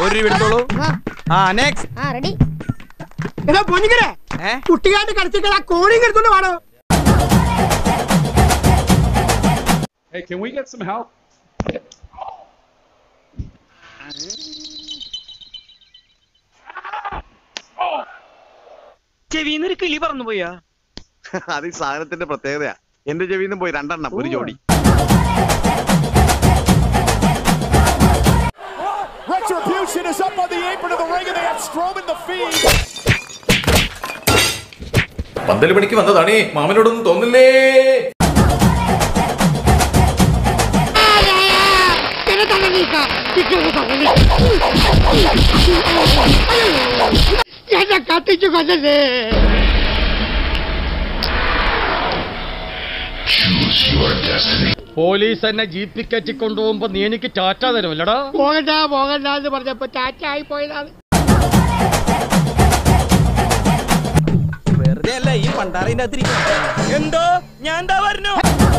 ഒരു രൂപ എടുത്തോളൂ ആ നെക്സ്റ്റ് ആ റെഡി എടാ പൊന്നിക്കരെ ഏ കുട്ടികാട്ട് കളിച്ചിട്ട് ആ കോണിയും എടുത്തോണ്ട് വേണോ Hey, can we get some help? ചെവിന്നൊരു കിളി പറന്നു പോയാ അത് ഈ സാധനത്തിന്റെ പ്രത്യേകതയാ എന്റെ ചെവിയിൽ നിന്ന് പോയി രണ്ടെണ്ണം ഒരു ജോഡി Retribution is up on the apron of the ring and they have Strowman the Fiend. പന്തല് പണിക്ക് വന്നതാണേ മാമനോടൊന്നും തോന്നില്ലേ എന്നെ കത്തിച്ചു കൊല്ലല്ലേ പോലീസ് എന്നെ ജീപ്പിൽ കയറ്റി കൊണ്ടുപോകുമ്പോ നീ എനിക്ക് ടാറ്റ തരുമല്ലടാ പോകണ്ട പോകണ്ട എന്ന് പറഞ്ഞപ്പോ ടാറ്റ ആയി പോയതാണ് വെറുതെ അല്ല ഈ പണ്ടാറിന്റെ അകത്തിരിക്കും എന്തോ ഞാൻ എന്താ പറഞ്ഞു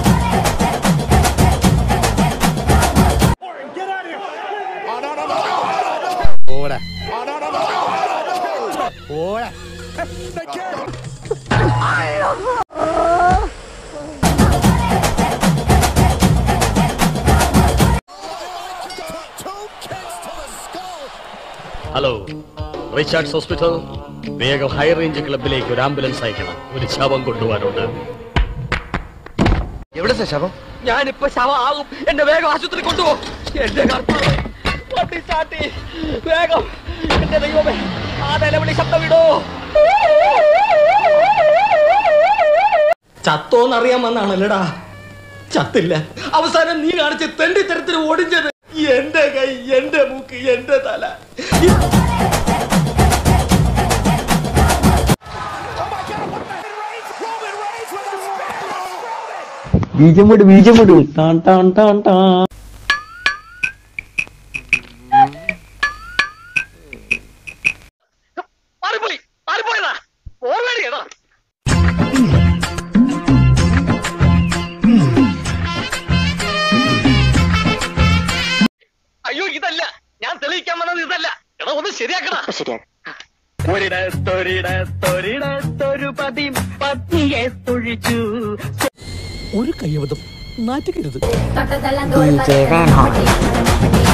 ഹലോ റിച്ചാർഡ്സ് ഹോസ്പിറ്റൽ വേഗം ഹൈ റേഞ്ച് ക്ലബിലേക്ക് ഒരു ആംബുലൻസ് അയക്കണം ഒരു ശവം കൊണ്ടുപോകാനുണ്ട് എവിടെ ശവം ഞാനിപ്പോ ശവം ആകും എന്നെ വേഗം ആശുപത്രി കൊണ്ടുപോ എന്റെ കർത്താവ് വണ്ടി ചാട്ടി വേഗം എന്റെ ദൈവമേ ആ നിലവിളി ശബ്ദം വിടോ ചത്തോന്നറിയാൻ വന്നാണല്ലടാ ചത്തില്ല അവസാനം നീ കാണിച്ച തെണ്ടി തരത്തിന് ഓടിഞ്ഞത് എന്റെ കൈ എന്റെ മൂക്ക് എന്റെ തല മാറിപ്പോയി മാറിപ്പോയതാ ഓർമ്മ അയ്യോ ഇതല്ല ഞാൻ തെളിയിക്കാൻ വന്നത് ഇതല്ല എടാ ഒന്ന് ശരിയാക്കടാ ഒരിടത്തൊരിടത്തൊരിടത്തൊരു പതി പത്തിയെ തൊഴിച്ചു ഒരു കയ്യബദ്ധം നാറ്റുകരുത് തൊട്ടതെല്ലാം തോൽപ്പതി